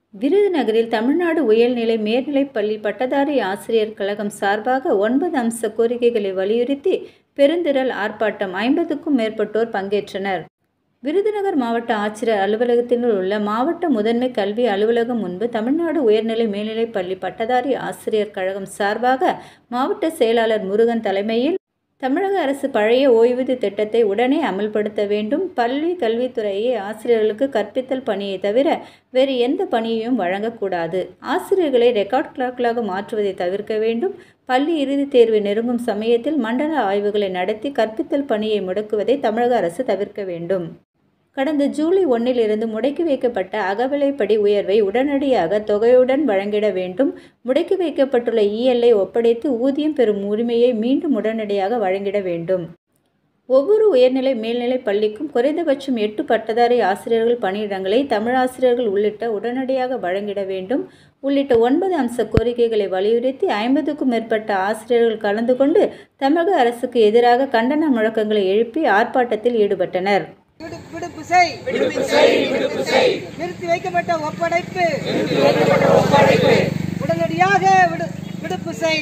விருதுநகரில் தமிழ்நாடு உயர்நிலை மேல்நிலைப் பள்ளி பட்டதாரி ஆசிரியர் கழகம் சார்பாக ஒன்பது அம்ச கோரிக்கைகளை வலியுறுத்தி பெருந்திரள் ஆர்ப்பாட்டம் ஐம்பதுக்கும் மேற்பட்டோர் பங்கேற்றனர் விருதுநகர் மாவட்ட ஆட்சியர் அலுவலகத்தில் உள்ள மாவட்ட முதன்மை கல்வி அலுவலகம் முன்பு தமிழ்நாடு உயர்நிலை மேல்நிலைப் பள்ளி பட்டதாரி ஆசிரியர் கழகம் சார்பாக மாவட்ட செயலாளர் முருகன் தலைமையில் தமிழக அரசு பழைய ஓய்வூதிய திட்டத்தை உடனே அமல்படுத்த வேண்டும் பள்ளி கல்வித்துறையை ஆசிரியர்களுக்கு கற்பித்தல் பணியை தவிர வேறு எந்த பணியையும் வழங்கக்கூடாது ஆசிரியர்களை ரெக்கார்ட் கிளாக்களாக மாற்றுவதை தவிர்க்க வேண்டும் பள்ளி இறுதித் தேர்வு நெருங்கும் சமயத்தில் மண்டல ஆய்வுகளை நடத்தி கற்பித்தல் பணியை முடக்குவதை தமிழக அரசு தவிர்க்க வேண்டும் கடந்த ஜூலை ஒன்றில் இருந்து முடக்கி வைக்கப்பட்ட அகவிலைப்படி உயர்வை உடனடியாக தொகையுடன் வழங்கிட வேண்டும் முடக்கி வைக்கப்பட்டுள்ள இஎல்ஐ ஒப்படைத்து ஊதியம் பெறும் உரிமையை மீண்டும் உடனடியாக வழங்கிட வேண்டும் ஒவ்வொரு உயர்நிலை மேல்நிலைப் பள்ளிக்கும் குறைந்தபட்சம் எட்டு பட்டதாரி ஆசிரியர்கள் பணியிடங்களை தமிழாசிரியர்கள் உள்ளிட்ட உடனடியாக வழங்கிட வேண்டும் உள்ளிட்ட ஒன்பது அம்ச கோரிக்கைகளை வலியுறுத்தி ஐம்பதுக்கும் மேற்பட்ட ஆசிரியர்கள் கலந்து கொண்டு தமிழக அரசுக்கு எதிராக கண்டன முழக்கங்களை எழுப்பி ஆர்ப்பாட்டத்தில் ஈடுபட்டனர் விடு- விடுப்பு செய் விடுப்பு செய் விடுப்பு செய் நிறுத்தி வைக்கப்பட்ட ஒப்படைப்பு நிறுத்தி வைக்கப்பட்ட ஒப்படைப்பு உடனடியாக விடு விடுப்பு செய்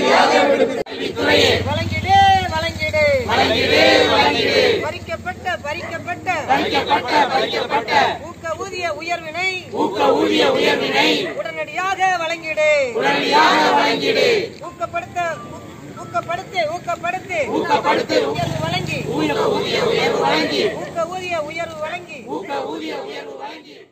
வழங்கிடு வழங்கிடு வழங்கிடு வழங்கிடு பறிக்கப்பட்ட பறிக்கப்பட்ட பறிக்கப்பட்ட பறிக்கப்பட்ட ஊக்க ஊதிய உயர்வினை ஊக்க ஊதிய உயர்வினை உடனடியாக வழங்கிடு உடனடியாக வழங்கிடு ஊக்கப்படுத்த ஊ- ஊக்கப்படுத்து ஊக்கப்படுத்து ஊக்கப்படுத்து உயர்வு வழங்கி ஊக்க ஊதிய உயர்வு வழங்கி ஊக்க ஊதிய உயர்வு வழங்கி ஊக்க ஊதிய உயர்வு வழங்கி